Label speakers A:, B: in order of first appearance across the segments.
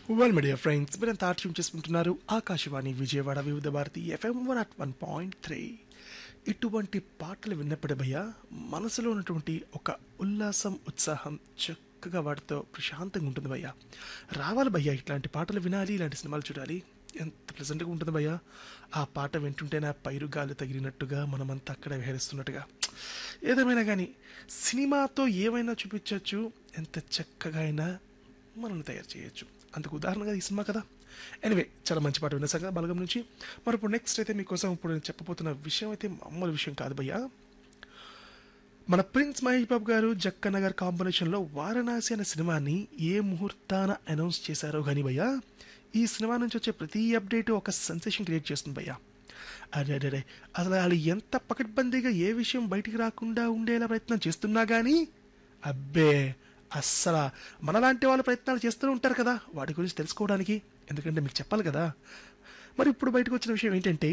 A: well media friends మీరంతా ఆటం చేసుకుంటున్నారు Akashvani Vijayawada Vividh Bharati FM one at one point three ఇటువంటి పాటలు విన్నప్పుడు భయ్య మనసులో ఉన్నటువంటి ఒక ఉల్లాసం ఉత్సాహం చక్కగా వాటితో ప్రశాంతంగా ఉంటుంది భయ్య రావాలి భయ్య ఇట్లాంటి పాటలు వినాలి ఇలాంటి సినిమాలు చూడాలి ఎంత ప్లెజెంట్గా ఉంటుంది భయ్య ఆ పాట వింటుంటే నా పైరు గాలి తగిలినట్టుగా మనమంతా అక్కడ విహరిస్తున్నట్టుగా ఏదేమైనా కానీ సినిమాతో ఏమైనా చూపించవచ్చు ఎంత చక్కగా అయినా మనల్ని తయారు చేయొచ్చు అందుకు ఉదాహరణగా ఈ సినిమా కదా ఎనివే చాలా మంచి పాట విన్న సంగతి బలగం నుంచి మరి ఇప్పుడు నెక్స్ట్ అయితే మీకోసం ఇప్పుడు నేను చెప్పబోతున్న విషయం అయితే మామూలు విషయం కాదు భయ్యా మన ప్రిన్స్ మహేష్ బాబు గారు జక్కన్న గారి కాంబినేషన్లో వారణాసి అనే సినిమాని ఏ ముహూర్తాన అనౌన్స్ చేశారో కానీ భయ్యా ఈ సినిమా నుంచి వచ్చే ప్రతి అప్డేట్ ఒక సెన్సేషన్ క్రియేట్ చేస్తుంది భయ్యా అరే అరే అరే అసలు వాళ్ళు ఎంత పకడ్బందీగా ఏ విషయం బయటికి రాకుండా ఉండేలా ప్రయత్నం చేస్తున్నా కానీ అబ్బే అస్సలు మనలాంటి వాళ్ళు ప్రయత్నాలు చేస్తూ ఉంటారు కదా వాటి గురించి తెలుసుకోవడానికి ఎందుకంటే మీకు చెప్పాలి కదా మరి ఇప్పుడు బయటకు వచ్చిన విషయం ఏంటంటే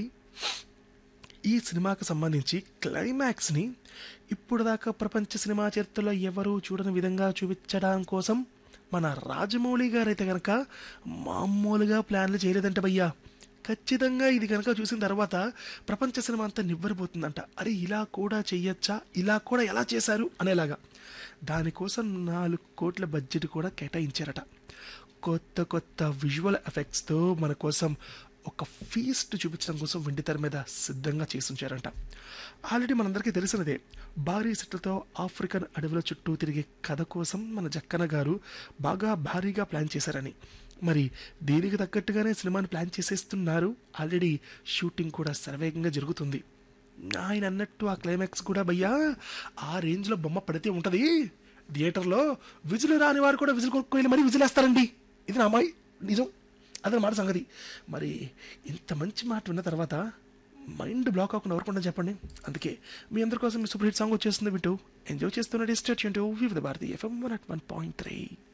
A: ఈ సినిమాకు సంబంధించి క్లైమాక్స్ని ఇప్పుడు దాకా ప్రపంచ సినిమా చరిత్రలో ఎవరూ చూడని విధంగా చూపించడం కోసం మన రాజమౌళి గారైతే కనుక మామూలుగా ప్లాన్లు చేయలేదంట భయ్యా ఖచ్చితంగా ఇది కనుక చూసిన తర్వాత ప్రపంచ సినిమా అంతా నివ్వరిపోతుందంట అరే ఇలా కూడా చెయ్యొచ్చా ఇలా కూడా ఎలా చేశారు అనేలాగా దానికోసం నాలుగు కోట్ల బడ్జెట్ కూడా కేటాయించారట కొత్త కొత్త విజువల్ ఎఫెక్ట్స్తో మన కోసం ఒక ఫీస్ట్ చూపించడం కోసం వెండితెర మీద సిద్ధంగా చేసి ఉంచారంట ఆల్రెడీ మనందరికీ తెలిసినదే భారీ సెట్లతో ఆఫ్రికన్ అడవుల చుట్టూ తిరిగే కథ కోసం మన జక్కన గారు బాగా భారీగా ప్లాన్ చేశారని మరి దీనికి తగ్గట్టుగానే సినిమాని ప్లాన్ చేసేస్తున్నారు ఆల్రెడీ షూటింగ్ కూడా శరవేగంగా జరుగుతుంది ఆయన అన్నట్టు ఆ క్లైమాక్స్ కూడా భయ్యా ఆ రేంజ్లో బొమ్మ పడితే ఉంటుంది థియేటర్లో విజులు రాని వారు కూడా విజులు కొనుక్కొని మరీ విజిలేస్తారండి ఇది నా అమ్మాయి నిజం అదనమాట సంగతి మరి ఇంత మంచి మాట విన్న తర్వాత మైండ్ బ్లాక్ అవ్వకుండా ఎవరుకుండా చెప్పండి అందుకే మీ అందరి కోసం మీ సూపర్ హిట్ సాంగ్ వచ్చేస్తుంది వింటూ ఎంజాయ్ చేస్తున్న డిస్టర్చ్ Vividh Bharati FM one at one point three